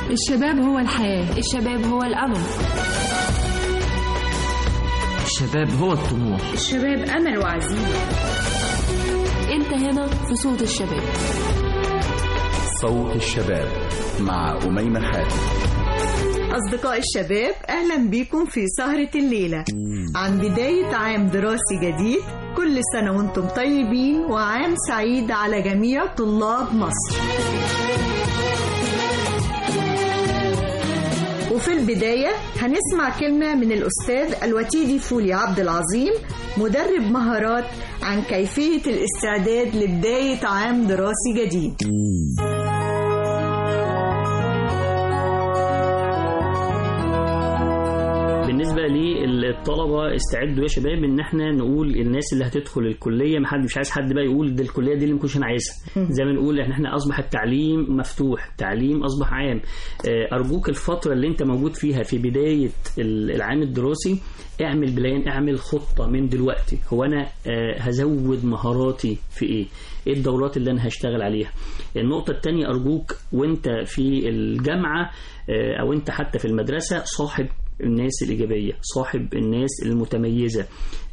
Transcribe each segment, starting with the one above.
الشباب هو الحياة الشباب هو الأمل الشباب هو الطموح الشباب أمل وعزيمة أنت هنا في صوت الشباب صوت الشباب مع أميمة حاتم أصدقاء الشباب أهلا بكم في سهرة الليلة عن بداية عام دراسي جديد كل سنة وانتم طيبين وعام سعيد على جميع طلاب مصر وفي البداية هنسمع كلمة من الأستاذ الوتيدي فولي عبد العظيم مدرب مهارات عن كيفية الاستعداد لبداية عام دراسي جديد بالنسبه للطلبه استعدوا يا شباب ان احنا نقول الناس اللي هتدخل الكليه ما حد مش عايز حد بقى يقول ده الكليه دي اللي ما كنتش انا عايزها زي ما نقول احنا احنا اصبح التعليم مفتوح التعليم اصبح عام آه، ارجوك الفتره اللي انت موجود فيها في بدايه ال- العام الدراسي اعمل بلان اعمل خطه من دلوقتي هو انا آه، هزود مهاراتي في ايه ايه الدورات اللي انا هشتغل عليها النقطه الثانيه ارجوك وانت في الجامعه آه، او انت حتى في المدرسه صاحب الناس الإيجابية صاحب الناس المتميزة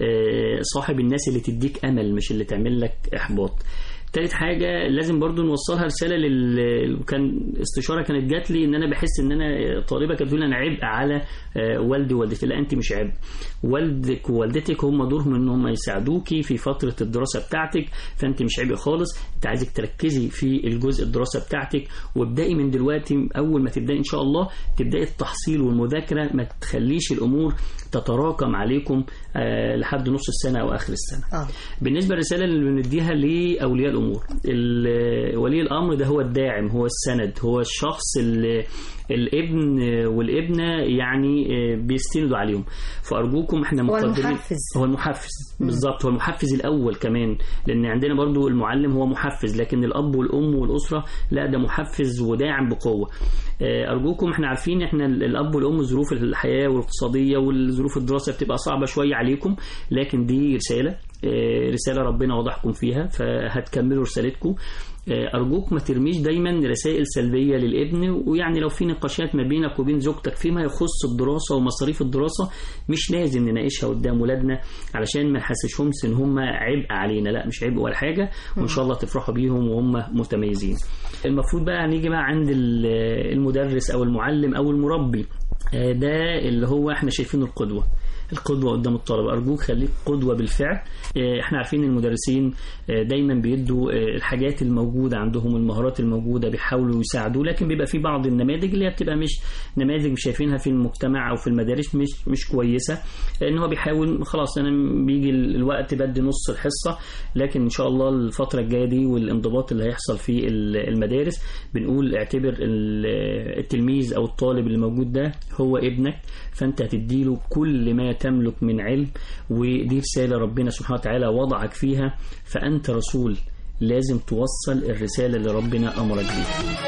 آه، صاحب الناس اللي تديك أمل مش اللي تعمل لك إحباط تالت حاجة لازم برضو نوصلها رسالة لل كان استشارة كانت جات لي ان انا بحس ان انا طالبة كانت بتقول انا عبء على آه، والدي ووالدتي لا انت مش عبء والدك ووالدتك هم دورهم ان هم يساعدوكي في فترة الدراسة بتاعتك فانت مش عبء خالص انت عايزك تركزي في الجزء الدراسة بتاعتك وابدأي من دلوقتي اول ما تبدأي ان شاء الله تبدأي التحصيل والمذاكرة ما تخليش الامور تتراكم عليكم آه، لحد نص السنة او اخر السنة آه. بالنسبة للرسالة اللي بنديها لأولياء الأمور ال- ولي الأمر ده هو الداعم هو السند هو الشخص اللي الابن والابنة يعني بيستندوا عليهم فأرجوكم احنا هو مقدرين المحفز. هو المحفز بالظبط هو المحفز الأول كمان لأن عندنا برضو المعلم هو محفز لكن الأب والأم والأسرة لا ده محفز وداعم بقوة آه، أرجوكم احنا عارفين احنا الأب والأم ظروف الحياة والاقتصادية والظروف الدراسة بتبقى صعبة شوية عليكم لكن دي رسالة آه، رسالة ربنا وضعكم فيها فهتكملوا رسالتكم آه، أرجوك ما ترميش دايما رسائل سلبية للابن ويعني لو في نقاشات ما بينك وبين زوجتك فيما يخص الدراسة ومصاريف الدراسة مش لازم نناقشها قدام ولادنا علشان ما نحسسهمش ان هم عبء علينا لا مش عبء ولا حاجة وان شاء الله تفرحوا بيهم وهم متميزين المفروض بقى هنيجي بقى عند ال- المدرس او المعلم او المربي آه، ده اللي هو احنا شايفينه القدوة القدوة قدام الطلبة أرجوك خليك قدوة بالفعل آه، احنا عارفين المدرسين آه، دايما بيدوا آه، الحاجات الموجودة عندهم المهارات الموجودة بيحاولوا يساعدوا لكن بيبقى في بعض النماذج اللي هي بتبقى مش نماذج مش شايفينها في المجتمع أو في المدارس مش مش كويسة ان هو بيحاول خلاص انا بيجي الوقت بدي نص الحصة لكن ان شاء الله الفترة الجاية دي والانضباط اللي هيحصل في ال- المدارس بنقول اعتبر ال- التلميذ او الطالب اللي موجود ده هو ابنك فانت هتديله كل ما تملك من علم ودي رسالة ربنا سبحانه وتعالى وضعك فيها فانت رسول لازم توصل الرسالة اللي ربنا امرك بيها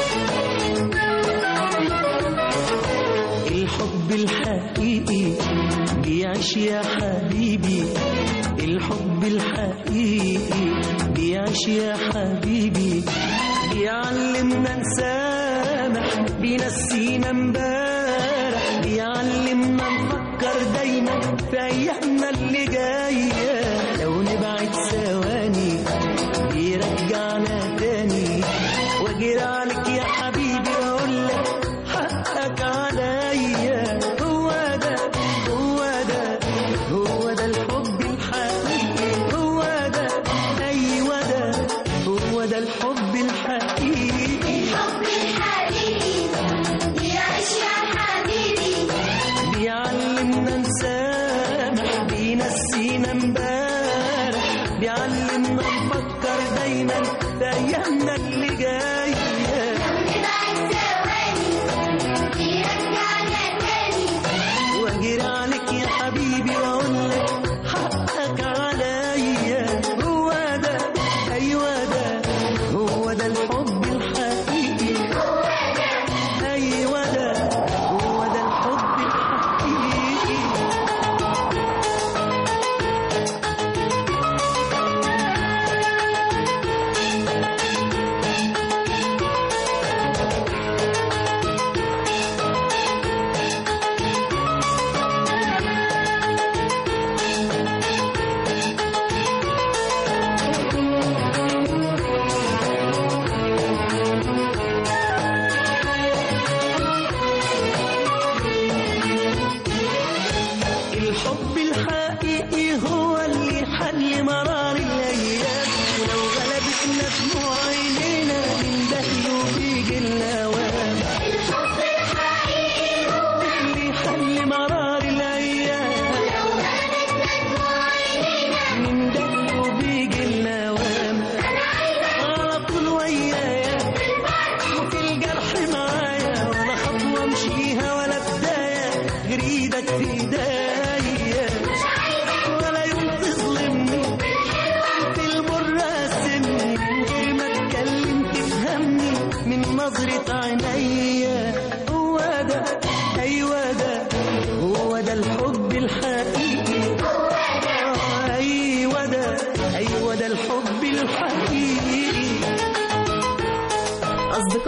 الحب الحقيقي بيعيش يا حبيبي الحب الحقيقي بيعيش يا حبيبي بيعلمنا نسامح بينسينا امبارح بيعلمنا نفكر دايما في ايامنا اللي جايه لو نبعد ثواني بيرجعنا تاني واجري عليك يا حبيبي اقول لك حقك عليا هو ده هو ده هو ده الحب الحقيقي هو ده ايوه ده هو ده الحب الحقيقي الحب الحقيقي بيعيش يا حبيبي بيعلمنا نسامح بينسينا امبارح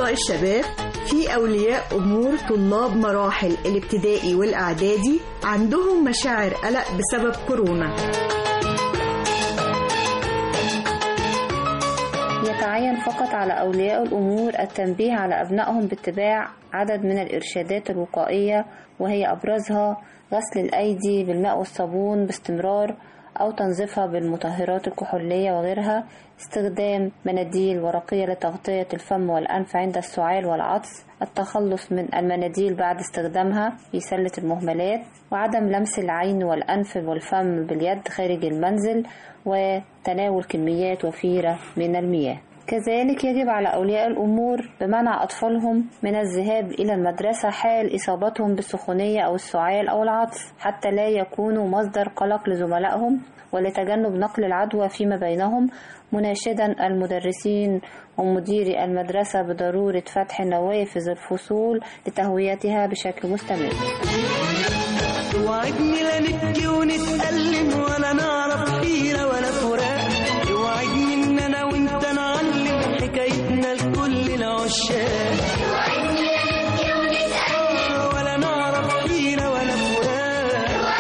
أصدقاء الشباب في أولياء أمور طلاب مراحل الابتدائي والإعدادي عندهم مشاعر قلق بسبب كورونا يتعين فقط على أولياء الأمور التنبيه على أبنائهم باتباع عدد من الإرشادات الوقائية وهي أبرزها غسل الأيدي بالماء والصابون باستمرار أو تنظيفها بالمطهرات الكحولية وغيرها استخدام مناديل ورقية لتغطية الفم والأنف عند السعال والعطس التخلص من المناديل بعد استخدامها في سلة المهملات وعدم لمس العين والأنف والفم باليد خارج المنزل وتناول كميات وفيرة من المياه كذلك يجب على أولياء الأمور بمنع أطفالهم من الذهاب إلى المدرسة حال إصابتهم بالسخونية أو السعال أو العطس حتى لا يكونوا مصدر قلق لزملائهم ولتجنب نقل العدوى فيما بينهم مناشدا المدرسين ومديري المدرسة بضرورة فتح نوافذ الفصول لتهويتها بشكل مستمر اوعدني لا نبكي ونتألم ولا نعرف حيرة ولا فراق اوعدني ان انا وانت نعلم حكايتنا لكل العشاق ولا نعرف حيرة ولا فراق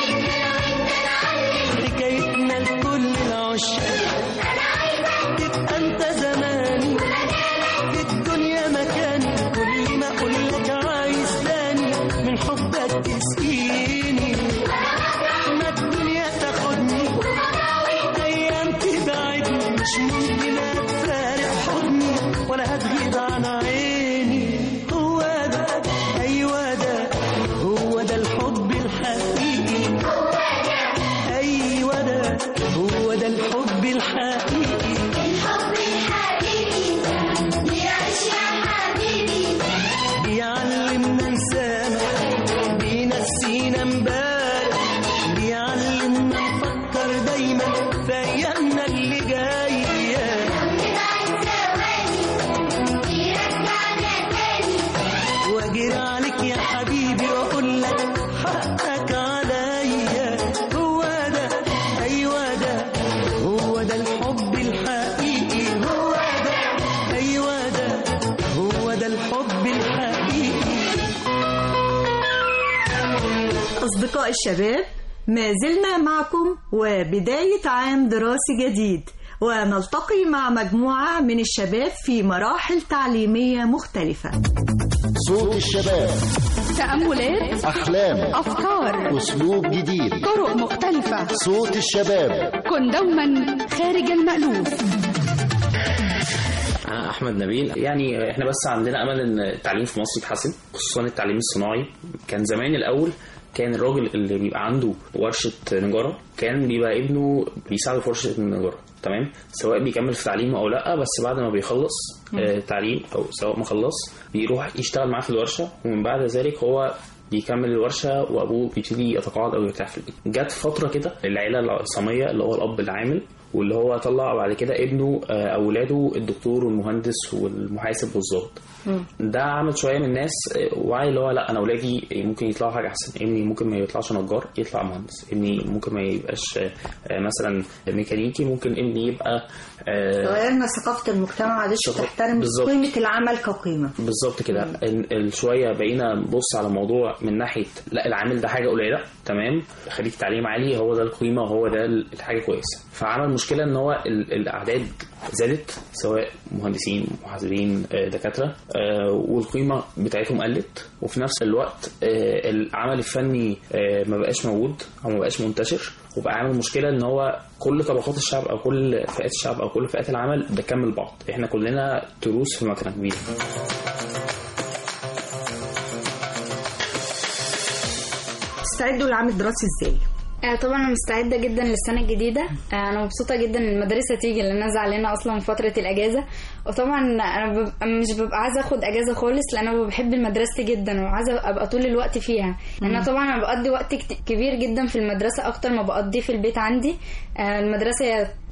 حكايتنا لكل العشاق تبقى انت زماني في الدنيا مكاني كل ما اقول لك عايز تاني من حبك تسقيني ما الدنيا تاخدني ايام تبعدني مش ممكن اتفارق حضني ولا هتغيب عن عيني هو ده ايوه ده هو ده الحب الحقيقي ايوه ده هو ده الحب الحقيقي الحب الحقيقي بيعيش يا حبيبي بيعلمنا نسامح بينسينا امبارح بيعلمنا نفكر دايما في ايامنا اللي جايه نبعد ثواني بيرجعنا تاني واجري عليك يا حبيبي واقول لك حقك عليا هو ده ايوه ده هو ده الحب الحقيقي هو ده ايوه ده هو ده الحب الحقيقي أصدقاء الشباب ما زلنا معكم وبداية عام دراسي جديد ونلتقي مع مجموعة من الشباب في مراحل تعليمية مختلفة صوت الشباب تأملات أحلام أفكار أسلوب جديد طرق مختلفة صوت الشباب كن دوما خارج المألوف أنا أحمد نبيل يعني إحنا بس عندنا أمل إن التعليم في مصر يتحسن خصوصا التعليم الصناعي كان زمان الأول كان الراجل اللي بيبقى عنده ورشة نجارة كان بيبقى ابنه بيساعده في ورشة النجارة تمام سواء بيكمل في تعليمه أو لأ بس بعد ما بيخلص آه تعليم أو سواء ما خلص بيروح يشتغل معاه في الورشة ومن بعد ذلك هو بيكمل الورشة وأبوه بيبتدي يتقاعد أو يرتاح في البيت جت فترة كده العيلة العصامية اللي هو الأب العامل واللي هو طلع بعد كده ابنه آه، او ولاده الدكتور والمهندس والمحاسب والظابط ده عمل شويه من الناس آه، وعي اللي هو لا انا اولادي ممكن يطلعوا حاجه احسن ابني ممكن ما يطلعش نجار يطلع مهندس ابني ممكن ما يبقاش آه، آه، مثلا ميكانيكي ممكن ابني يبقى آه، غيرنا ثقافة المجتمع عادش ثقافة- تحترم بالظبط. قيمة العمل كقيمة بالظبط كده ال- ال- شويه بقينا نبص على الموضوع من ناحيه لا العامل ده حاجه قليله تمام خريج تعليم عالي هو ده القيمه وهو ده ال- الحاجه كويسه فعمل مشكله ان هو ال- الاعداد زادت سواء مهندسين محاسبين آه، دكاتره آه، والقيمه بتاعتهم قلت وفي نفس الوقت آه، العمل الفني آه، ما بقاش موجود او ما بقاش منتشر وبقى عامل مشكله ان هو كل طبقات الشعب او كل فئات الشعب او كل فئات العمل بتكمل بعض احنا كلنا تروس في مكنه كبيره تستعدوا للعام الدراسي ازاي؟ آه، طبعا انا مستعده جدا للسنه الجديده آه، انا مبسوطه جدا ان المدرسه تيجي لان انا زعلانه اصلا من فتره الاجازه وطبعا انا ببقى مش ببقى عايزه اخد اجازه خالص لان انا بحب المدرسه جدا وعايزه ابقى طول الوقت فيها لان أنا طبعا انا بقضي وقت كت- كبير جدا في المدرسه اكتر ما بقضيه في البيت عندي آه، المدرسه هي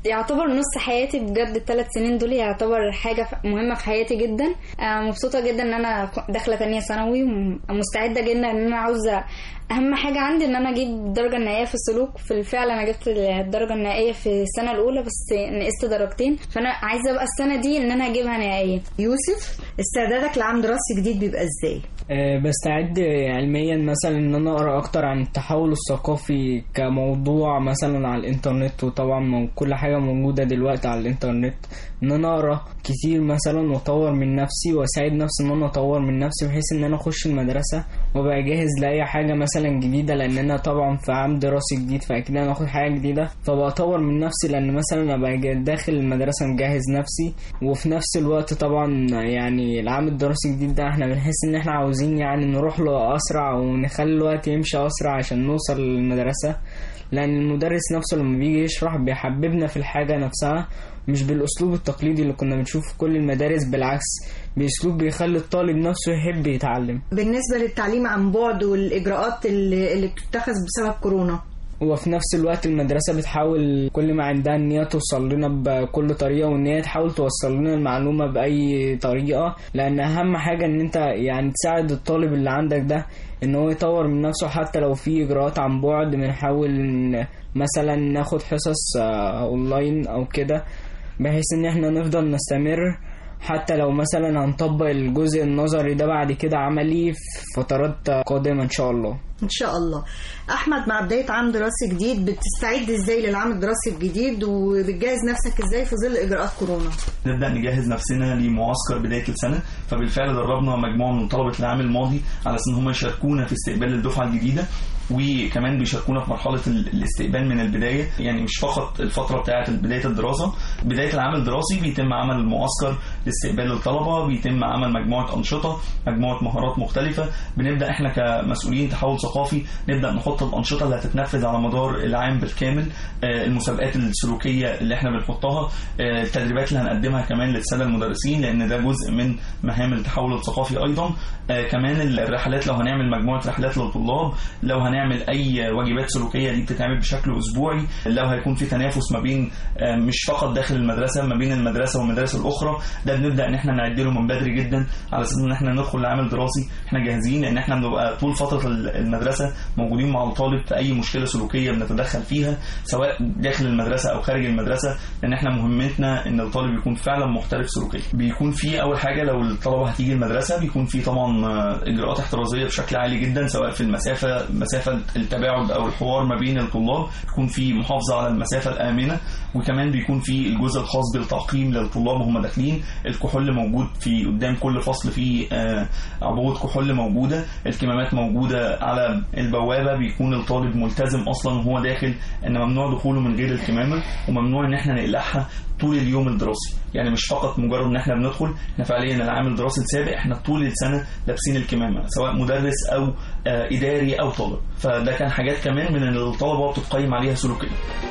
يعتبر نص حياتي بجد الثلاث سنين دول يعتبر حاجة ف- مهمة في حياتي جدا آه، مبسوطة جدا ان انا ك- داخلة تانية ثانوي ومستعدة جدا ان انا عاوزة اهم حاجة عندي ان انا اجيب الدرجة النهائية في السلوك في الفعل انا جبت الدرجة النهائية في السنة الاولى بس نقصت درجتين فانا عايزة بقى السنة دي ان انا اجيبها نهائية يوسف استعدادك لعام دراسي جديد بيبقى ازاي أه، بستعد علميا مثلا ان انا اقرا اكتر عن التحول الثقافي كموضوع مثلا على الانترنت وطبعا مو- كل حاجه موجوده دلوقتي على الانترنت ان انا اقرا كتير مثلا واطور من نفسي واساعد نفسي ان انا اطور من نفسي بحيث ان انا اخش المدرسه وابقى جاهز لاي حاجه مثلا جديده لان انا طبعا في عام دراسي جديد فاكيد انا اخد حاجه جديده فبقى اطور من نفسي لان مثلا ابقى جا- داخل المدرسه مجهز نفسي وفي نفس الوقت طبعا يعني العام الدراسي الجديد ده احنا بنحس ان احنا عاوزين يعني نروح له اسرع ونخلي الوقت يمشي اسرع عشان نوصل للمدرسه لان المدرس نفسه لما بيجي يشرح بيحببنا في الحاجه نفسها مش بالاسلوب التقليدي اللي كنا بنشوفه في كل المدارس بالعكس باسلوب بيخلي الطالب نفسه يحب يتعلم بالنسبة للتعليم عن بعد والإجراءات اللي, اللي بتتخذ بسبب كورونا وفي نفس الوقت المدرسة بتحاول كل ما عندها ان هي توصل لنا بكل طريقة وان هي تحاول توصل لنا المعلومة بأي طريقة لأن أهم حاجة ان انت يعني تساعد الطالب اللي عندك ده ان هو يطور من نفسه حتى لو في إجراءات عن بعد بنحاول إن مثلا ناخد حصص آه، اونلاين او كده بحيث ان احنا نفضل نستمر حتى لو مثلا هنطبق الجزء النظري ده بعد كده عملي في فترات قادمة ان شاء الله إن شاء الله أحمد مع بداية عام دراسي جديد بتستعد إزاي للعام الدراسي الجديد وبتجهز نفسك إزاي في ظل إجراءات كورونا نبدا نجهز نفسنا لمعسكر بدايه السنه فبالفعل دربنا مجموعه من طلبه العام الماضي على اساس ان هم يشاركونا في استقبال الدفعه الجديده وكمان بيشاركونا في مرحله ال- الاستقبال من البدايه يعني مش فقط الفتره بتاعه بدايه الدراسه بدايه العام الدراسي بيتم عمل معسكر لاستقبال الطلبه بيتم عمل مجموعه انشطه مجموعه مهارات مختلفه بنبدا احنا كمسؤولين تحول ثقافي نبدا نحط الانشطه اللي هتتنفذ على مدار العام بالكامل آه، المسابقات السلوكيه اللي احنا بنحطها آه، التدريبات اللي هنقدمها كمان للساده المدرسين لان ده جزء من مهام التحول الثقافي ايضا آه، كمان الرحلات لو هنعمل مجموعه رحلات للطلاب لو هنعمل اي واجبات سلوكيه دي بتتعمل بشكل اسبوعي لو هيكون في تنافس ما بين آه، مش فقط داخل المدرسه ما بين المدرسه والمدارس الاخرى ده بنبدا ان احنا نعد له من بدري جدا على اساس ان احنا ندخل العام الدراسي احنا جاهزين لان احنا بنبقى طول فتره المدرسه موجودين مع الطالب في اي مشكله سلوكيه بنتدخل فيها سواء داخل المدرسه او خارج المدرسه لان احنا مهمتنا ان الطالب يكون فعلا محترف سلوكيا بيكون في اول حاجه لو الطلبه هتيجي المدرسه بيكون في طبعا آه، اجراءات احترازيه بشكل عالي جدا سواء في المسافه مسافه التباعد او الحوار ما بين الطلاب يكون في محافظه على المسافه الامنه وكمان بيكون في الجزء الخاص بالتعقيم للطلاب وهم داخلين الكحول موجود في قدام كل فصل في آه، عبوه كحول موجوده الكمامات موجوده على البوابه بيكون الطالب ملتزم اصلا وهو داخل ان ممنوع دخوله من غير الكمامه وممنوع ان احنا نقلعها طول اليوم الدراسي يعني مش فقط مجرد ان احنا بندخل احنا فعليا العام الدراسي السابق احنا طول السنه لابسين الكمامه سواء مدرس او آه، اداري او طالب فده كان حاجات كمان من اللي الطلبه بتتقيم عليها سلوكيا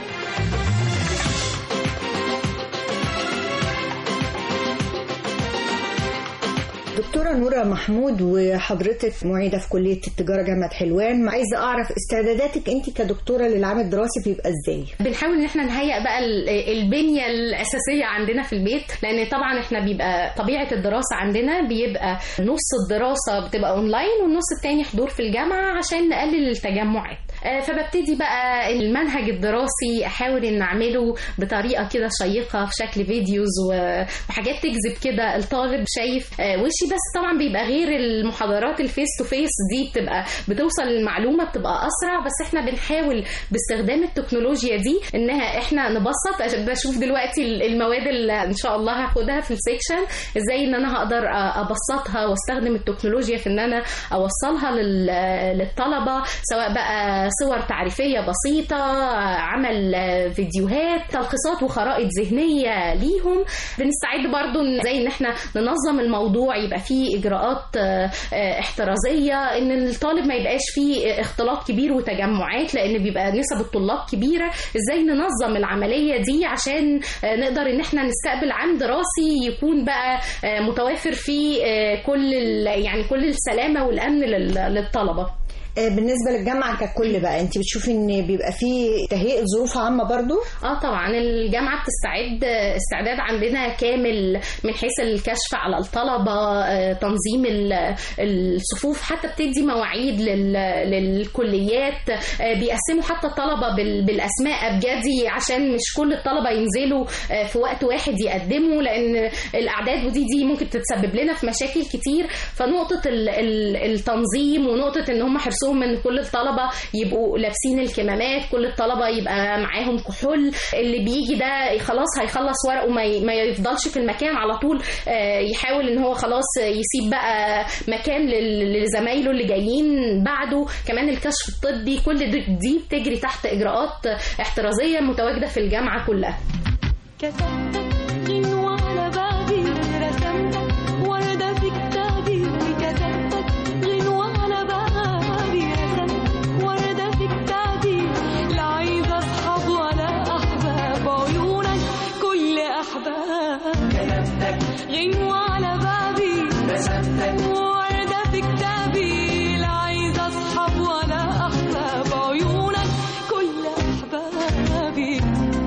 دكتورة نورة محمود وحضرتك معيدة في كلية التجارة جامعة حلوان عايزة أعرف استعداداتك أنت كدكتورة للعام الدراسي بيبقى إزاي؟ بنحاول ان احنا نهيئ بقى ال- البنيه الاساسيه عندنا في البيت لان طبعا احنا بيبقى طبيعه الدراسه عندنا بيبقى نص الدراسه بتبقى اونلاين والنص التاني حضور في الجامعه عشان نقلل التجمعات آه، فببتدي بقى المنهج الدراسي احاول ان اعمله بطريقه كده شيقه في شكل فيديوز و- وحاجات تجذب كده الطالب شايف آه، وشي بس طبعا بيبقى غير المحاضرات الفيس تو فيس دي بتبقى بتوصل المعلومه بتبقى اسرع بس احنا بنحاول باستخدام التكنولوجيا دي انها احنا نبسط عشان بشوف دلوقتي المواد اللي ان شاء الله هاخدها في السيكشن ازاي ان انا هقدر ابسطها واستخدم التكنولوجيا في ان انا اوصلها لل- للطلبه سواء بقى صور تعريفيه بسيطه عمل فيديوهات تلخيصات وخرائط ذهنيه ليهم بنستعد برضو إن- زي ان احنا ننظم الموضوع يبقى فيه اجراءات آه، آه، احترازيه ان الطالب ما يبقاش فيه اختلاط كبير وتجمعات لان بيبقى نسب الطلاب كبيره ازاي ننظم العمليه دي عشان آه، نقدر ان احنا نستقبل عام دراسي يكون بقى آه، متوافر فيه آه، كل ال- يعني كل السلامه والامن لل- للطلبه آه، بالنسبه للجامعه ككل بقى انت بتشوفي ان بيبقى فيه تهيئه ظروف عامه برضو اه طبعا الجامعه بتستعد استعداد عندنا كامل من حيث الكشف على الطلبه آه، تنظيم ال- الصفوف حتى بتدي مواعيد لل- للكليات آه، بيقسموا حتى الطلبه بال- بالاسماء ابجدي عشان مش كل الطلبه ينزلوا آه، في وقت واحد يقدموا لان الاعداد ودي دي ممكن تتسبب لنا في مشاكل كتير فنقطه ال- ال- التنظيم ونقطه ان هم حرصهم ان كل الطلبه يبقوا لابسين الكمامات كل الطلبه يبقى معاهم كحول اللي بيجي ده خلاص هيخلص ورقه ما ي- ما يفضلش في المكان على طول آه، يحاول ان هو خلاص يسيب بقى مكان لل- لزمايله اللي جايين بعده كمان الكشف الطبي كل دي- دي بتجري تحت اجراءات احترازيه متواجده في الجامعه كلها كتبتك غنوة على بابي رسمتك وردة في كتابي كتبتك غنوة على بابي رسمتك وردة في كتابي لا عايزة أصحاب ولا أحباب عيونك كل أحباب كتبتك غنوة على بابي رسمتك وردة في كتابي لا عايزة أصحاب ولا أحباب عيونك كل أحبابي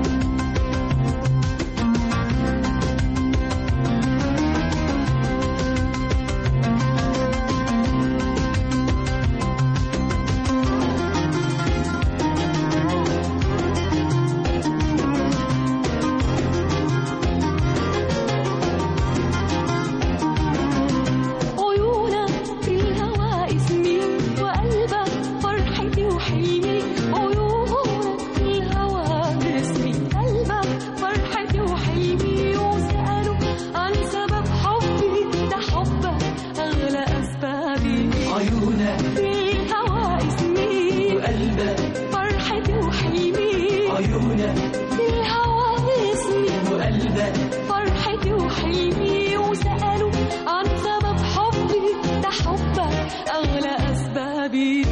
عيونك في الهوى اسمي وقلبك فرحتي وحلمي عيونك في الهوى اسمي قلبك فرحتي وحلمي وسألوا عن سبب حبي ده حبك أغلى أسبابي عيونك في الهوى اسمي وقلبك فرحتي وحلمي عيونك في الهوى اسمي وقلبك فرحتي وحلمي وسألوا عن سبب حبي ده حبك أغلى أسبابي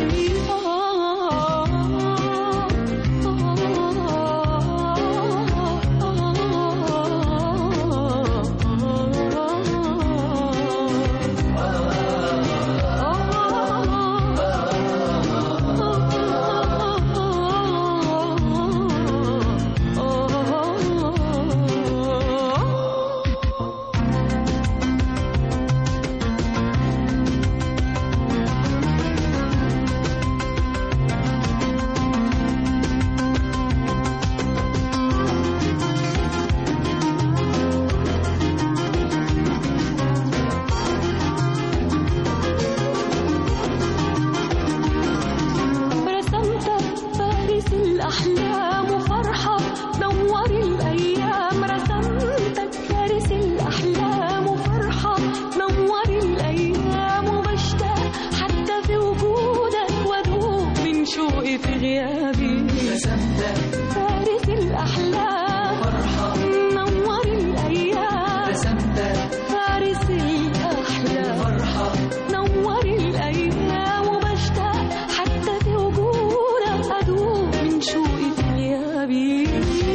رسمتك فارس الأحلام وفرحة نور الأيام رسمتك فارس الأحلام وفرحة نور الأيام وبشتاق حتى في وجودك وأدوب من شوقي في غيابي رسمتك فارس الأحلام فرحة نور الأيام رسمتك فارس الأحلام فرحة نور الأيام وبشتاق حتى في وجودك أدوب من شوقي في غيابي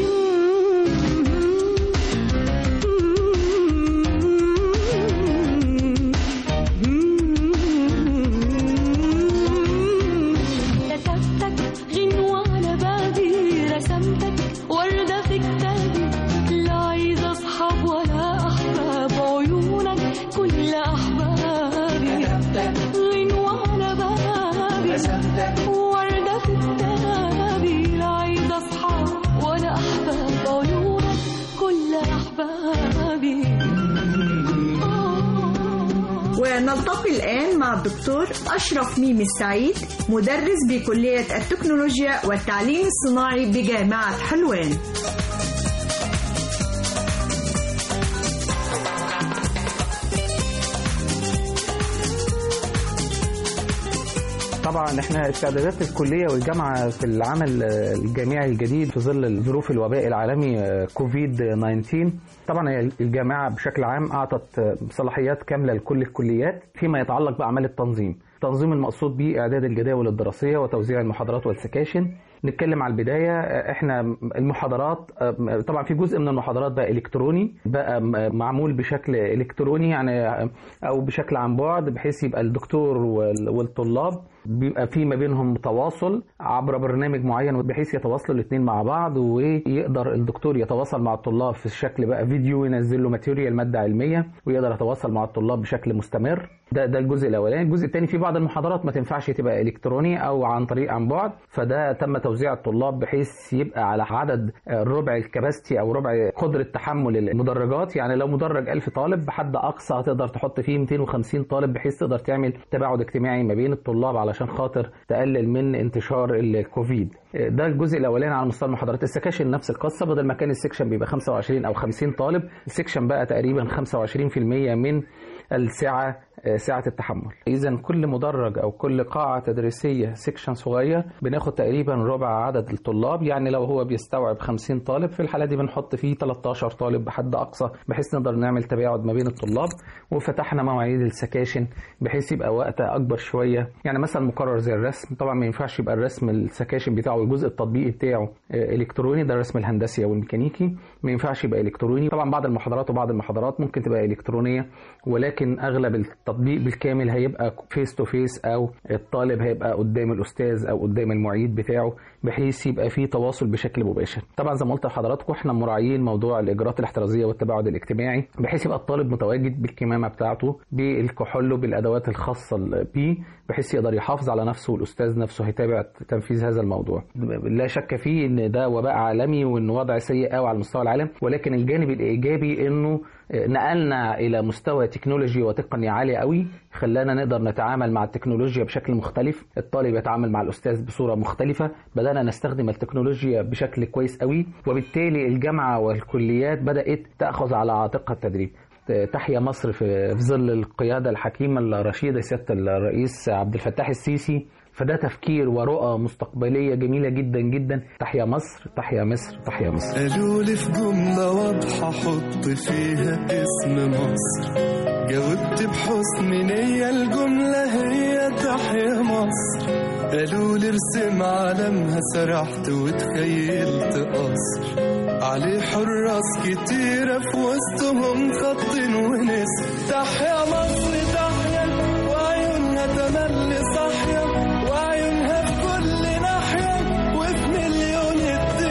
كتبتك غنوة على بابي رسمتك وردة في كتابي لا عايزة أصحاب ولا أحباب عيونك كل أحبابي كتبتك غنوة على بابي رسمتك وردة في كتابي لا عايزة أصحاب ولا أحباب عيونك كل أحبابي ونلتقي الآن مع الدكتور أشرف ميمي السعيد مدرس بكلية التكنولوجيا والتعليم الصناعي بجامعة حلوان طبعا احنا استعدادات الكليه والجامعه في العمل آه، الجامعي الجديد في ظل ظروف الوباء العالمي آه، كوفيد 19 طبعا هي الجامعه بشكل عام اعطت صلاحيات كامله لكل الكليات فيما يتعلق باعمال التنظيم التنظيم المقصود به اعداد الجداول الدراسيه وتوزيع المحاضرات والسكاشن نتكلم على البدايه احنا المحاضرات طبعا في جزء من المحاضرات بقى الكتروني بقى معمول بشكل الكتروني يعني او بشكل عن بعد بحيث يبقى الدكتور والطلاب بيبقى في ما بينهم تواصل عبر برنامج معين بحيث يتواصلوا الاثنين مع بعض ويقدر الدكتور يتواصل مع الطلاب في الشكل بقى فيديو ينزل له ماتيريال ماده علميه ويقدر يتواصل مع الطلاب بشكل مستمر ده ده الجزء الاولاني الجزء الثاني في بعض المحاضرات ما تنفعش تبقى الكتروني او عن طريق عن بعد فده تم توزيع الطلاب بحيث يبقى على عدد ربع الكباستي او ربع قدره تحمل المدرجات يعني لو مدرج 1000 طالب بحد اقصى هتقدر تحط فيه 250 طالب بحيث تقدر تعمل تباعد اجتماعي ما بين الطلاب علشان خاطر تقلل من انتشار الكوفيد ده الجزء الاولاني على مستوى المحاضرات السكاشن نفس القصه بدل ما كان السكشن بيبقى 25 او 50 طالب السكشن بقى تقريبا 25% من السعه سعه التحمل اذا كل مدرج او كل قاعه تدريسيه سكشن صغير بناخد تقريبا ربع عدد الطلاب يعني لو هو بيستوعب 50 طالب في الحاله دي بنحط فيه 13 طالب بحد اقصى بحيث نقدر نعمل تباعد ما بين الطلاب وفتحنا مواعيد السكاشن بحيث يبقى وقت اكبر شويه يعني مثلا مقرر زي الرسم طبعا ما ينفعش يبقى الرسم السكاشن بتاعه الجزء التطبيقي بتاعه الكتروني ده الرسم الهندسي او الميكانيكي ما ينفعش يبقى الكتروني طبعا بعض المحاضرات وبعض المحاضرات ممكن تبقى الكترونيه ولكن اغلب التطبيق بالكامل هيبقى فيس تو فيس او الطالب هيبقى قدام الاستاذ او قدام المعيد بتاعه بحيث يبقى في تواصل بشكل مباشر طبعا زي ما قلت لحضراتكم احنا مراعيين موضوع الاجراءات الاحترازيه والتباعد الاجتماعي بحيث يبقى الطالب متواجد بالكمامه بتاعته بالكحول بالادوات الخاصه بيه بحيث يقدر يحافظ على نفسه والاستاذ نفسه هيتابع تنفيذ هذا الموضوع لا شك فيه ان ده وباء عالمي وان وضع سيء قوي على مستوى العالم ولكن الجانب الايجابي انه نقلنا الى مستوى تكنولوجي وتقني عالي قوي خلانا نقدر نتعامل مع التكنولوجيا بشكل مختلف الطالب يتعامل مع الاستاذ بصوره مختلفه بدانا نستخدم التكنولوجيا بشكل كويس قوي وبالتالي الجامعه والكليات بدات تاخذ على عاتقها التدريب تحيا مصر في ظل القياده الحكيمه الرشيده سياده الرئيس عبد الفتاح السيسي فده تفكير ورؤى مستقبليه جميله جدا جدا تحيا مصر تحيا مصر تحيا مصر قالوا لي في جملة واضحة حط فيها اسم مصر جاوبت بحسن نية الجملة هي تحيا مصر قالوا لي ارسم علمها سرحت وتخيلت قصر عليه حراس كتيرة في وسطهم خط ونسر تحيا مصر تحيا وعيونها تملي صاحية وعيونها في كل ناحية وفي مليون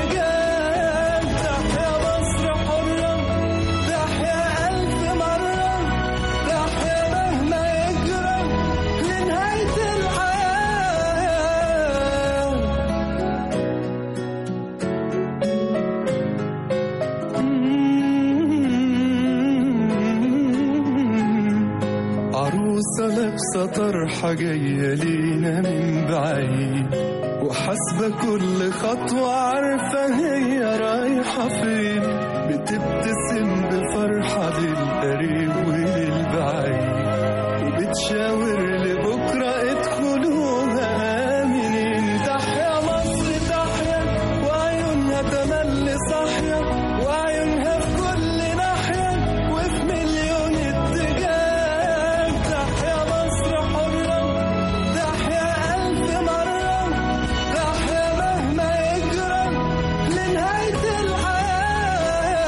اتجاه تحيا مصر حرة تحيا ألف مرة تحيا مهما يجرى لنهاية الحياة عروسة لابسة طرحة جاية لينا من بعيد وحاسبة كل خطوة عارفة هي رايحة فين بتبتسم بفرحة للقريب وللبعيد وبتشاور لبكرة ادخلوها آمنين تحيا مصر تحيا وعيونها تملي صاحية وعيونها في كل ناحية وفي مليون اتجاه تحيا مصر حرة تحيا ألف مرة تحيا مهما يجرى لنهاية الحياة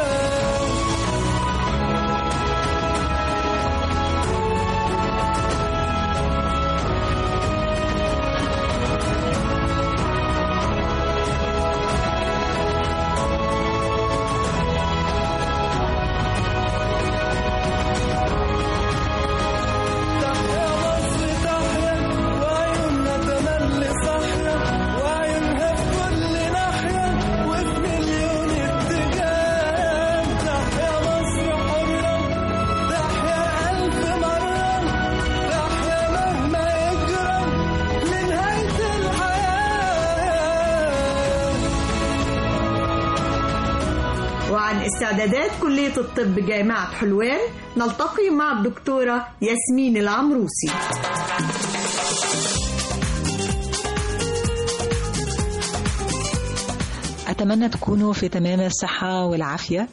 تحيا مصر تحيا وعيونها تملي صاحية وعيونها في كل ناحية وفي مليون اتجاه تحيا مصر حرة تحيا ألف مرة تحيا مهما يجرى لنهاية الحياة وعن استعدادات كلية الطب جامعة حلوان نلتقي مع الدكتورة ياسمين العمروسي أتمنى تكونوا في تمام الصحة والعافية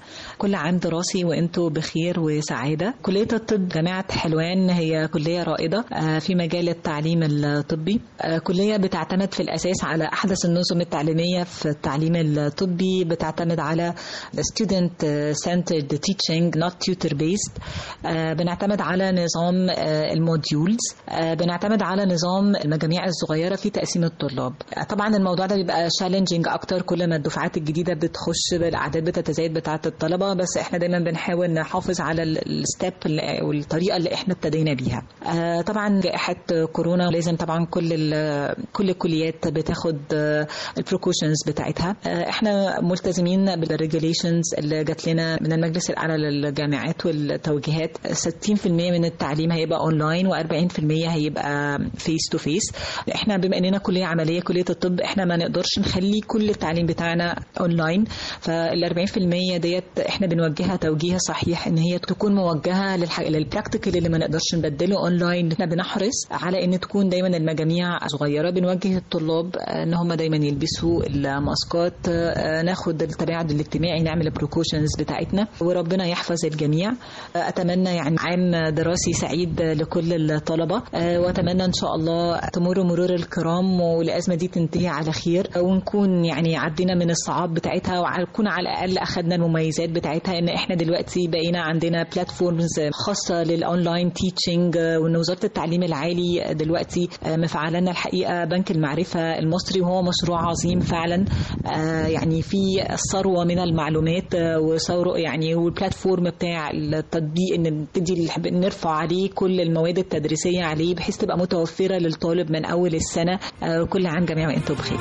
كل عام دراسي وانتم بخير وسعادة كلية الطب جامعة حلوان هي كلية رائدة آه، في مجال التعليم الطبي آه، كلية بتعتمد في الأساس على أحدث النظم التعليمية في التعليم الطبي بتعتمد على student centered teaching not tutor based آه، بنعتمد على نظام آه، الموديولز آه، بنعتمد على نظام المجاميع الصغيرة في تقسيم الطلاب آه، طبعا الموضوع ده بيبقى challenging أكتر كل ما الدفعات الجديدة بتخش بالأعداد بتتزايد بتاعة الطلبة بس احنا دايما بنحاول نحافظ على الستيب والطريقة اللي احنا ابتدينا بيها آه، طبعا جائحة كورونا لازم طبعا كل ال- كل الكليات بتاخد البروكوشنز بتاعتها آه، احنا ملتزمين بالريجوليشنز اللي جات لنا من المجلس الاعلى للجامعات والتوجيهات 60% من التعليم هيبقى اونلاين و40% هيبقى فيس تو فيس احنا بما اننا كليه عمليه كليه الطب احنا ما نقدرش نخلي كل التعليم بتاعنا اونلاين فال 40% ديت احنا بنوجهها توجيه صحيح ان هي تكون موجهه للح... للبراكتيكال اللي ما نقدرش نبدله اونلاين احنا بنحرص على ان تكون دايما المجاميع صغيره بنوجه الطلاب آه، ان هم دايما يلبسوا الماسكات آه، ناخد التباعد الاجتماعي نعمل البروكوشنز بتاعتنا وربنا يحفظ الجميع آه، اتمنى يعني عام دراسي سعيد لكل الطلبه آه، واتمنى ان شاء الله تمر مرور الكرام والازمه دي تنتهي على خير ونكون يعني عدينا من الصعاب بتاعتها ونكون على الاقل اخذنا المميزات بتاعتها ان احنا دلوقتي بقينا عندنا بلاتفورمز خاصه للاونلاين تيتشنج وان وزاره التعليم العالي دلوقتي آه، مفعله لنا الحقيقه بنك المعرفه المصري وهو مشروع عظيم فعلا آه، يعني في ثروه من المعلومات آه، وثروه يعني والبلاتفورم بتاع التطبيق ان نبتدي نرفع عليه كل المواد التدريسيه عليه بحيث تبقى متوفره للطالب من اول السنه آه، كل عام جميع وانتم بخير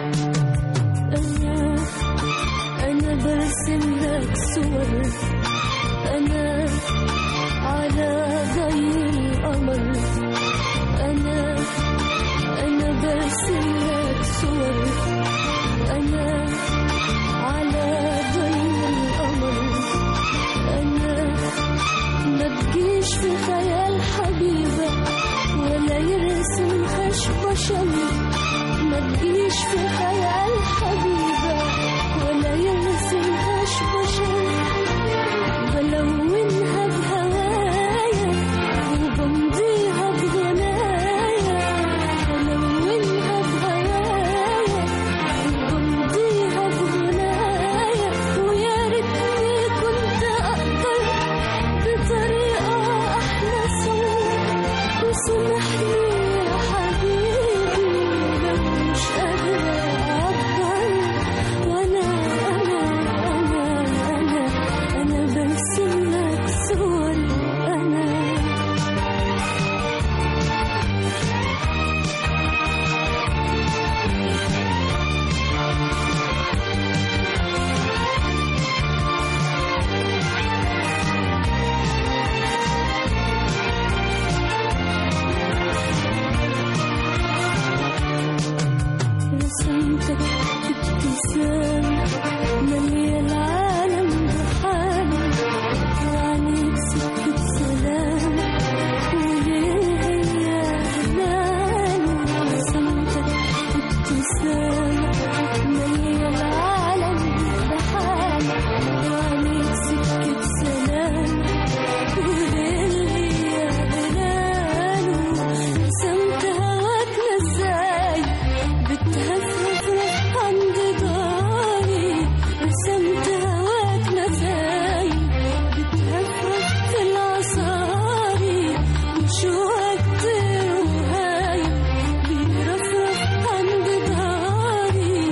أنا أنا برسم لك صور أنا على ضي القمر أنا أنا برسم لك صور أنا على ضي القمر أنا ما بجيش في خيال حبيبة ولا يرسم خشبة ما تجيش في خيال حبيبة ولا يرسم خشبة بلونها بهوايا وبمضيها بغنايا بلونها بهوايا وبمضيها بغنايا ويا ريتني كنت أقدر بطريقة أحلى صوت وسامحني يا حبيبي لو مش قادرة أعبر وأنا أنا أنا أنا أنا برسم لك صوري أنا رسمتك ابتسامة مالية العالم بحالة وعليك سكة سلام وليه هي هلال رسمتك ابتسامة مالية العالم بحالة وعليك سكة سلام وليه هي هلال رسمت هواك ازاي بتهفف عند داري رسمت هواك نفاي بتهفف في العصاري وشوقك كتير وهاي بيرفرف عند داري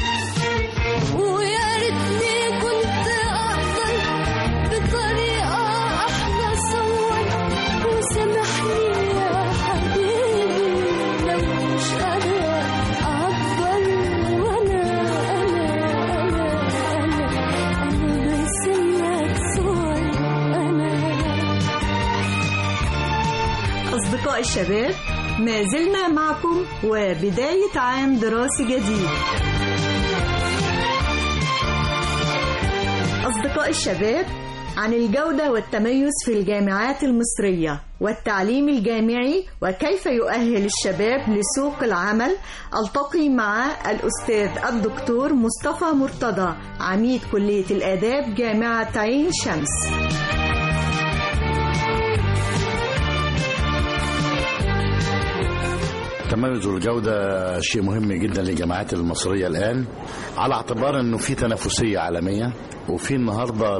ويا ريتني كنت اقدر بطريقة احلى صور وسامحني يا حبيبي لو مش قادرة أعبر وأنا أنا أنا أنا أنا برسم لك صور أنا أصدقاء الشباب ما زلنا معكم وبداية عام دراسي جديد أصدقاء الشباب عن الجودة والتميز في الجامعات المصرية والتعليم الجامعي وكيف يؤهل الشباب لسوق العمل ألتقي مع الأستاذ الدكتور مصطفى مرتضى عميد كلية الآداب جامعة عين شمس التميز والجودة شيء مهم جدا للجامعات المصرية الآن على اعتبار أنه في تنافسية عالمية وفي النهاردة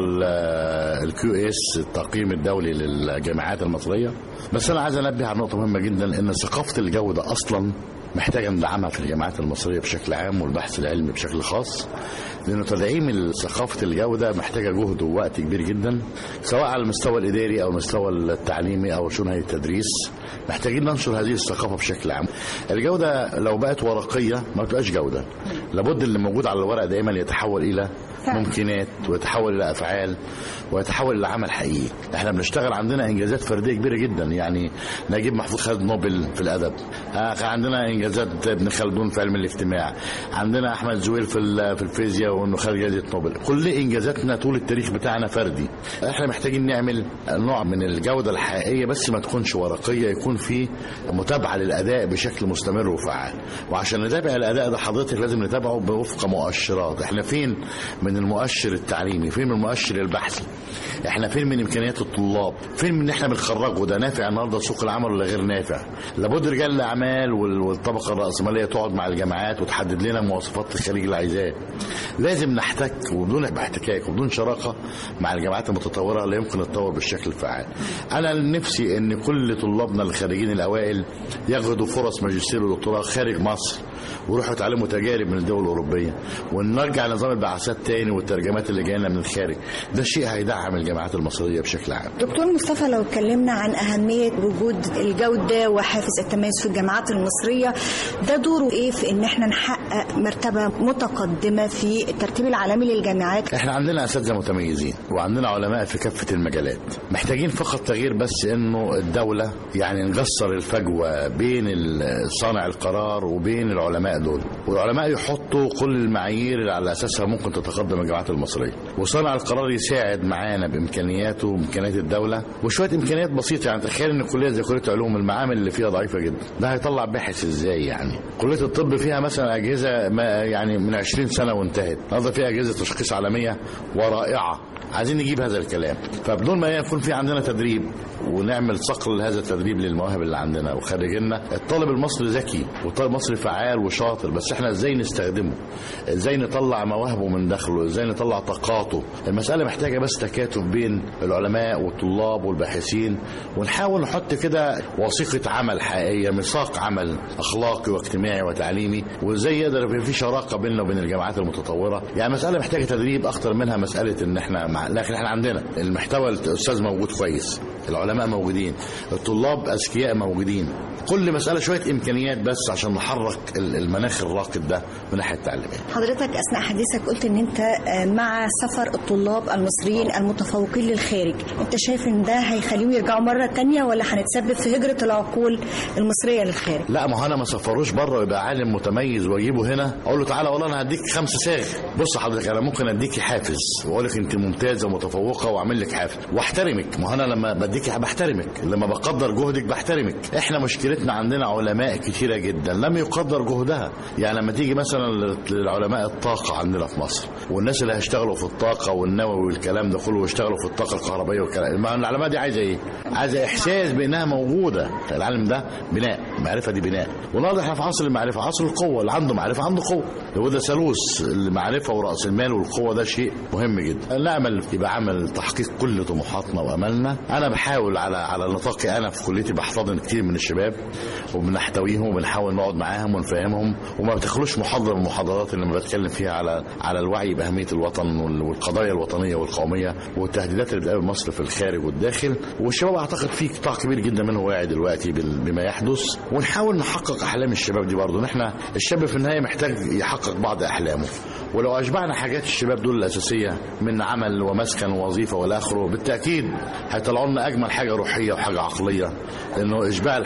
الكيو اس التقييم الدولي للجامعات المصرية بس أنا عايز أنبه على نقطة مهمة جدا أن ثقافة الجودة أصلا محتاجة ندعمها في الجامعات المصرية بشكل عام والبحث العلمي بشكل خاص لأنه تدعيم ثقافة الجودة محتاجة جهد ووقت كبير جدا سواء على المستوى الإداري أو المستوى التعليمي أو شؤون التدريس محتاجين ننشر هذه الثقافة بشكل عام الجودة لو بقت ورقية ما بتبقاش جودة لابد اللي موجود على الورق دائما يتحول إلى ممكنات ويتحول إلى أفعال ويتحول إلى عمل حقيقي احنا بنشتغل عندنا إنجازات فردية كبيرة جدا يعني نجيب محفوظ خد نوبل في الأدب آه عندنا إنجازات ابن خلدون في علم الاجتماع عندنا أحمد زويل في في الفيزياء وإنه خد جائزة نوبل كل إنجازاتنا طول التاريخ بتاعنا فردي احنا محتاجين نعمل نوع من الجودة الحقيقية بس ما تكونش ورقية يكون في متابعة للأداء بشكل مستمر وفعال وعشان نتابع الأداء ده حضرتك لازم نتابعه بوفق مؤشرات احنا فين من المؤشر التعليمي فين من المؤشر البحثي احنا فين من امكانيات الطلاب فين من احنا بنخرجه ده نافع النهارده سوق العمل ولا غير نافع لابد رجال الاعمال والطبقه الراسماليه تقعد مع الجامعات وتحدد لنا مواصفات الخريج اللي عايزاه لازم نحتك وبدون احتكاك وبدون شراكه مع الجامعات المتطوره لا يمكن التطور بالشكل الفعال انا نفسي ان كل طلابنا الخارجين الاوائل ياخدوا فرص ماجستير ودكتوراه خارج مصر ويروحوا يتعلموا تجارب من الدول الاوروبيه ونرجع لنظام البعثات تاني والترجمات اللي جايه لنا من الخارج ده شيء هيدعم الجامعات المصريه بشكل عام دكتور مصطفى لو اتكلمنا عن أهمية وجود الجودة وحافز التميز في الجامعات المصرية ده دوره إيه في إن إحنا نحقق مرتبة متقدمة في الترتيب العالمي للجامعات احنا عندنا اساتذه متميزين وعندنا علماء في كافه المجالات محتاجين فقط تغيير بس انه الدوله يعني نقصر الفجوه بين صانع القرار وبين العلماء دول والعلماء يحطوا كل المعايير اللي على اساسها ممكن تتقدم الجامعات المصريه وصانع القرار يساعد معانا بامكانياته وامكانيات الدوله وشويه امكانيات بسيطه يعني تخيل ان كليه زي كليه علوم المعامل اللي فيها ضعيفه جدا ده هيطلع باحث ازاي يعني كليه الطب فيها مثلا اجهزه ما يعني من 20 سنه وانتهت النهارده فيها اجهزه تشخيص عالميه ورائعه عايزين نجيب هذا الكلام فبدون ما يكون في عندنا تدريب ونعمل صقل لهذا التدريب للمواهب اللي عندنا وخريجنا الطالب المصري ذكي والطالب المصري فعال وشاطر بس احنا ازاي نستخدمه ازاي نطلع مواهبه من داخله ازاي نطلع طاقاته المساله محتاجه بس تكاتف بين العلماء والطلاب والباحثين ونحاول نحط كده وثيقه عمل حقيقيه ميثاق عمل اخلاقي واجتماعي وتعليمي وازاي يقدر يبقى في شراكه بيننا وبين الجامعات المتطوره يعني مساله محتاجه تدريب اكتر منها مساله ان احنا مع لكن احنا عندنا المحتوى الاستاذ موجود كويس العلماء موجودين الطلاب اذكياء موجودين كل مساله شويه امكانيات بس عشان نحرك المناخ الراقد ده من الناحيه التعليميه حضرتك أثناء حديثك قلت إن أنت آه، مع سفر الطلاب المصريين المتفوقين للخارج أنت شايف إن ده هيخليهم يرجعوا مرة تانية ولا هنتسبب في هجرة العقول المصرية للخارج لا ما هو انا ما سفروش بره ويبقى عالم متميز واجيبه هنا اقول له تعالى والله انا هديك خمسه صاغ بص حضرتك انا ممكن اديكي حافز واقول لك انت ممتازه ومتفوقه واعمل لك حافز واحترمك ما هو انا لما بديكي بحترمك لما بقدر جهدك بحترمك احنا مشكلتنا عندنا علماء كتيره جدا لم يقدر جهدها يعني لما تيجي مثلا للعلماء الطاقه عندنا في مصر والناس اللي هيشتغلوا في الطاقه والنووي والكلام ده كله ويشتغلوا في الطاقه الكهربائيه والكلام ما العلماء دي عايزه ايه عايزه احساس بانها موجوده العلم ده بناء المعرفه دي بناء والنهارده احنا في عصر المعرفه عصر القوه اللي عنده معرفه عنده قوه هو ده ثالوث المعرفه وراس المال والقوه ده شيء مهم جدا نعمل يبقى عمل تحقيق كل طموحاتنا واملنا انا بحاول على على نطاقي انا في كليتي بحتضن كتير من الشباب وبنحتويهم وبنحاول نقعد معاهم ونفهمهم وما بتخلوش محاضره من المحاضرات اللي بتكلم فيها على على الوعي باهميه الوطن وال- والقضايا الوطنيه والقوميه والتهديدات اللي بتقابل مصر في الخارج والداخل والشباب اعتقد في قطاع كبير جدا منه واعي دلوقتي بال- بما يحدث ونحاول نحقق احلام الشباب دي برضه نحن الشاب في النهايه محتاج يحقق بعض احلامه ولو اشبعنا حاجات الشباب دول الاساسيه من عمل ومسكن ووظيفه والاخره بالتاكيد هيطلعوا لنا اجمل حاجه روحيه وحاجه عقليه لانه اشباع الحاجات الاساسيه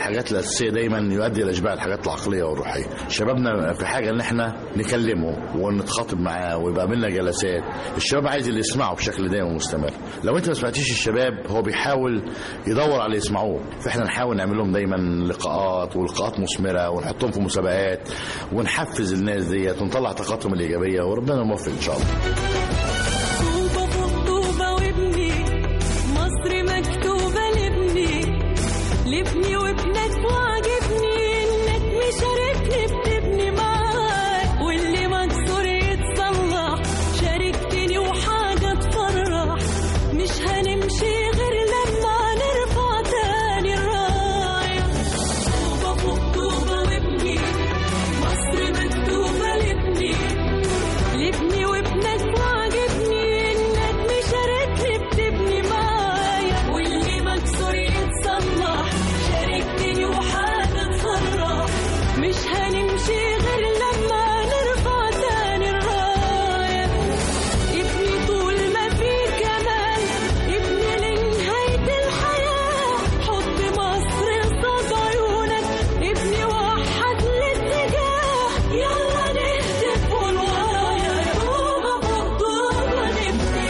بس دايما يؤدي الى اشباع الحاجات العقليه والروحيه شبابنا في حاجه ان احنا نكلمه ونتخاطب معاه ويبقى لنا جلسات الشباب عايز اللي يسمعه بشكل دايم ومستمر لو انت ما سمعتيش الشباب هو بيحاول يدور على اللي يسمعوه فاحنا نحاول نعمل لهم دايما لقاءات ولقاءات مثمره ونحطهم في مسابقات ونحفز الناس ديت ونطلع طاقاتهم الايجابيه وربنا يوفق ان شاء الله طوبة فوق طوبة وابني مصر مكتوبة لابني لابني وابنك وعجبني انك مشاركني بتبني معاك واللي مكسور يتصلح شاركتني وحاجة تفرح مش هنمشي غير لما نرفع تاني الراية طوبة فوق طوبة وابني مصر مكتوبة لابني لابني وابنك وعجبني انك مشاركني بتبني معايا واللي مكسور يتصلح شاركتني وحاجة تفرح مش هنمشي غير لما نرفع تاني الراية ابني طول ما في كمال ابني لنهاية الحياة حط مصر قصاد عيونك ابني وحد الاتجاه يلا نهتف قول ورايا طوبة فوق طوبة نبني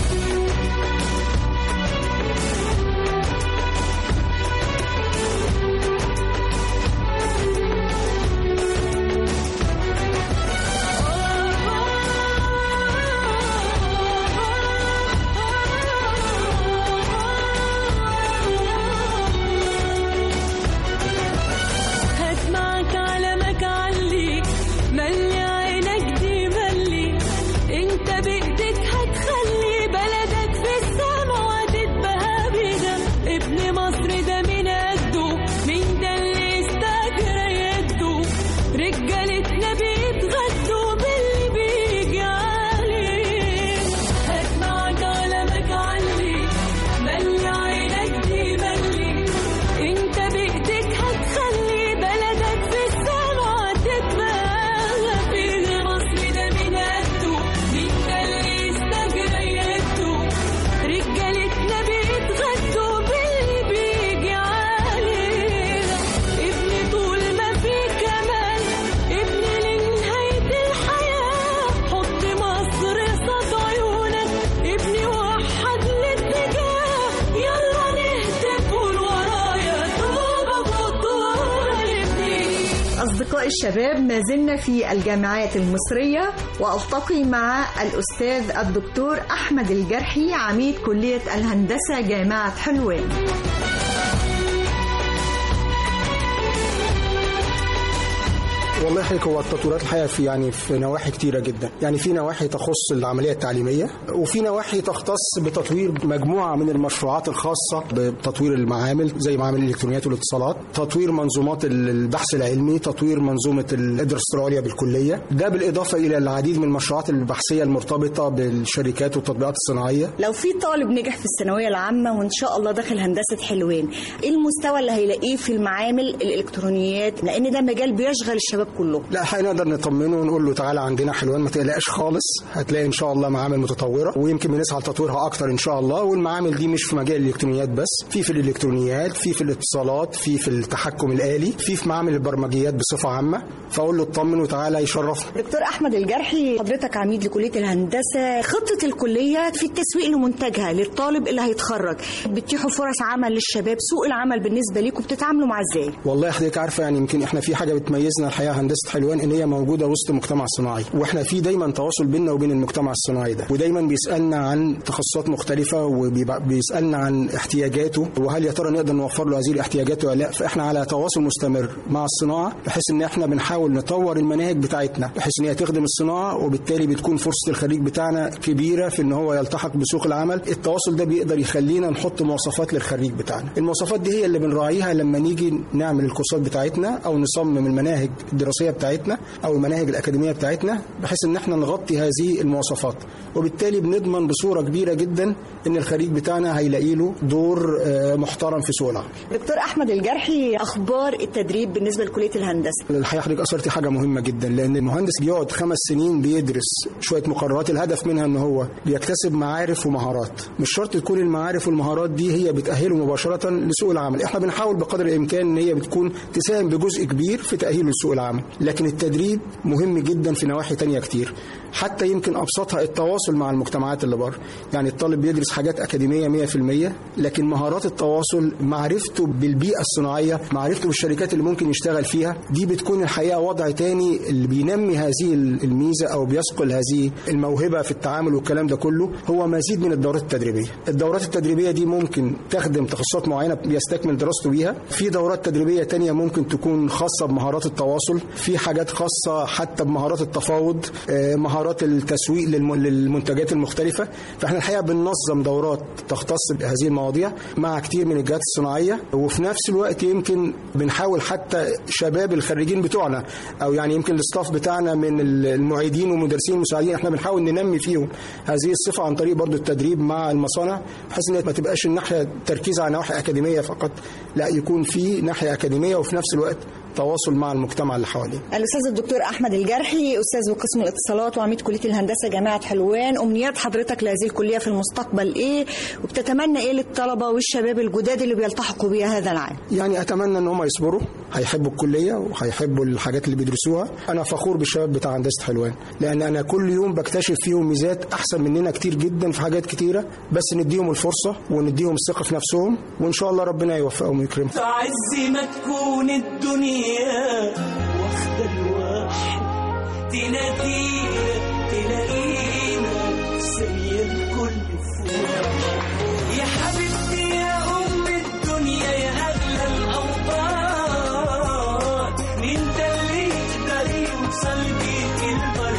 هات معاك علمك علي ملي عينك دي ملي انت بايدك هتخلي بلدك في السما وهتتبهى بده ابن مصر ده من قده مين ده اللي استجرى يده رجالتنا بيتغدوا باللي بيجي عليه هات معاك علمك علي ملي عينك دي ملي انت بايدك هتخلي بلدك في السما تتباهى فيها مصر ده من قده مين ده اللي استجرى يده رجالتنا بيتغدوا باللي بيجي علينا ابني طول ما في كمال ابني لنهاية الحياة حط مصر قصاد عيونك ابني وحد الاتجاه يلا نهتف قول ورايا طوبة فوق طوبة ابني أصدقاء الشباب ما زلنا في الجامعات المصرية وألتقي مع الأستاذ الدكتور أحمد الجرحي عميد كلية الهندسة جامعة حلوان والله حضرتك هو التطويرات الحقيقه في يعني في نواحي كتيره جدا يعني في نواحي تخص العمليه التعليميه وفي نواحي تختص بتطوير مجموعه من المشروعات الخاصه بتطوير المعامل زي معامل الالكترونيات والاتصالات تطوير منظومات البحث العلمي تطوير منظومه الدراسه العليا بالكليه ده بالاضافه الى العديد من المشروعات البحثيه المرتبطه بالشركات والتطبيقات الصناعيه لو في طالب نجح في الثانويه العامه وان شاء الله داخل هندسه حلوان ايه المستوى اللي هيلاقيه في المعامل الالكترونيات لان ده مجال بيشغل الشباب كله لا الحقيقه نقدر نطمنه ونقول له تعالى عندنا حلوان ما تقلقش خالص هتلاقي ان شاء الله معامل متطوره ويمكن بنسعى لتطويرها اكتر ان شاء الله والمعامل دي مش في مجال الالكترونيات بس في في الالكترونيات في في الاتصالات في في التحكم الالي في في معامل البرمجيات بصفه عامه فاقول له اطمن وتعالى يشرفنا دكتور احمد الجرحي حضرتك عميد لكليه الهندسه خطه الكليه في التسويق لمنتجها للطالب اللي هيتخرج بتتيحوا فرص عمل للشباب سوق العمل بالنسبه ليكم بتتعاملوا معاه ازاي والله حضرتك عارفه يعني يمكن احنا في حاجه بتميزنا الحقيقه هندسه حلوان ان هي موجوده وسط المجتمع الصناعي واحنا في دايما تواصل بيننا وبين المجتمع الصناعي ده ودايما بيسالنا عن تخصصات مختلفه وبيسالنا عن احتياجاته وهل يا ترى نقدر نوفر له هذه الاحتياجات ولا لا فاحنا على تواصل مستمر مع الصناعه بحيث ان احنا بنحاول نطور المناهج بتاعتنا بحيث ان هي تخدم الصناعه وبالتالي بتكون فرصه الخريج بتاعنا كبيره في ان هو يلتحق بسوق العمل التواصل ده بيقدر يخلينا نحط مواصفات للخريج بتاعنا المواصفات دي هي اللي بنراعيها لما نيجي نعمل الكورسات بتاعتنا او نصمم المناهج الدراسيه الدراسيه بتاعتنا او المناهج الاكاديميه بتاعتنا بحيث ان احنا نغطي هذه المواصفات وبالتالي بنضمن بصوره كبيره جدا ان الخريج بتاعنا هيلاقي له دور آه، محترم في سوق العمل دكتور احمد الجرحي اخبار التدريب بالنسبه لكليه الهندسه الحقيقه حضرتك اثرتي حاجه مهمه جدا لان المهندس بيقعد خمس سنين بيدرس شويه مقررات الهدف منها ان هو بيكتسب معارف ومهارات مش شرط تكون المعارف والمهارات دي هي بتاهله مباشره لسوق العمل احنا بنحاول بقدر الامكان ان هي بتكون تساهم بجزء كبير في تاهيله لسوق العمل لكن التدريب مهم جدا في نواحي تانية كتير حتى يمكن ابسطها التواصل مع المجتمعات اللي بره يعني الطالب بيدرس حاجات اكاديميه 100% لكن مهارات التواصل معرفته بالبيئه الصناعيه معرفته بالشركات اللي ممكن يشتغل فيها دي بتكون الحقيقه وضع تاني اللي بينمي هذه الميزه او بيصقل هذه الموهبه في التعامل والكلام ده كله هو مزيد من الدورات التدريبيه الدورات التدريبيه دي ممكن تخدم تخصصات معينه بيستكمل دراسته بيها في دورات تدريبيه تانية ممكن تكون خاصه بمهارات التواصل في حاجات خاصه حتى بمهارات التفاوض آه، مهارات التسويق للم- للمنتجات المختلفه فاحنا الحقيقه بننظم دورات تختص بهذه المواضيع مع كتير من الجهات الصناعيه وفي نفس الوقت يمكن بنحاول حتى شباب الخريجين بتوعنا او يعني يمكن الاستاف بتاعنا من المعيدين والمدرسين المساعدين احنا بنحاول ننمي فيهم هذه الصفه عن طريق برضو التدريب مع المصانع بحيث ان ما تبقاش الناحيه تركيز على نواحي اكاديميه فقط لا يكون في ناحيه اكاديميه وفي نفس الوقت تواصل مع المجتمع اللي حواليه الاستاذ الدكتور احمد الجرحي استاذ بقسم الاتصالات وعميد كليه الهندسه جامعه حلوان امنيات حضرتك لهذه الكليه في المستقبل ايه وبتتمنى ايه للطلبه والشباب الجداد اللي بيلتحقوا بيها هذا العام يعني اتمنى ان هم يصبروا هيحبوا الكليه وهيحبوا الحاجات اللي بيدرسوها انا فخور بالشباب بتاع هندسه حلوان لان انا كل يوم بكتشف فيهم ميزات احسن مننا كتير جدا في حاجات كتيره بس نديهم الفرصه ونديهم الثقه في نفسهم وان شاء الله ربنا يوفقهم ويكرمهم في عز ما تكون الدنيا واخدة الواحد تنادينا تلاقينا في ثانية الكل فوق يا حبيبتي يا أم الدنيا يا أغلى الأوطان مين ده اللي يقدر يوصل بيك البر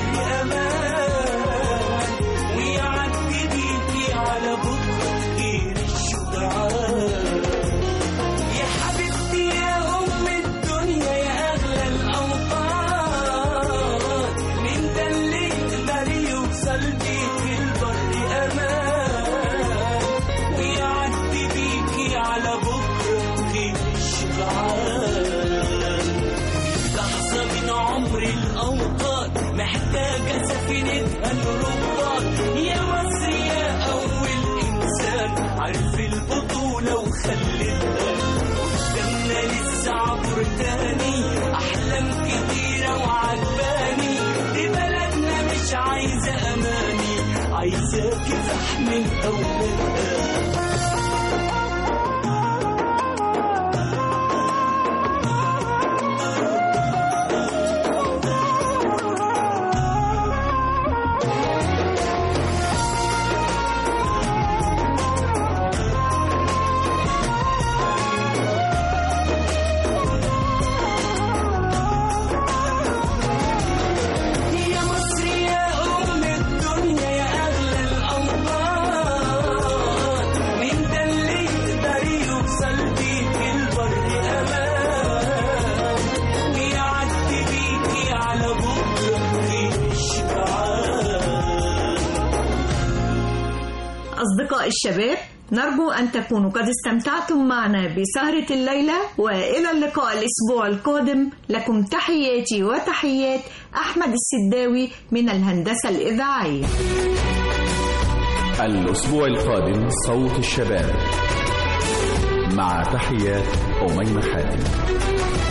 أمان ويعدي بيكي على بكرة غير الشجعان يا حبيبتي يا أم الدنيا يا أغلى الأوطان مين ده اللي يقدر يوصل بيك البر أمان ويعدي بيكي على بكرة غير الشجعان لحظة من عمر الأوطان محتاجة سفينتها الرباط يا مصر يا أول إنسان عارف البطولة وخلتها قدامنا لسه عبر تاني أحلام كتيرة وعجباني دي بلدنا مش عايزة أماني عايزة كفاح من أولادها يا مصر يا أم الدنيا يا أغلى الأوطان مين ده اللي يقدر يوصل بيك البر أمان ويعدي بيكي على بكرة غير الشجعان أصدقاء الشباب نرجو أن تكونوا قد استمتعتم معنا بسهرة الليلة وإلى اللقاء الأسبوع القادم لكم تحياتي وتحيات أحمد السداوي من الهندسة الإذاعية الأسبوع القادم صوت الشباب مع تحيات أميمة حاتم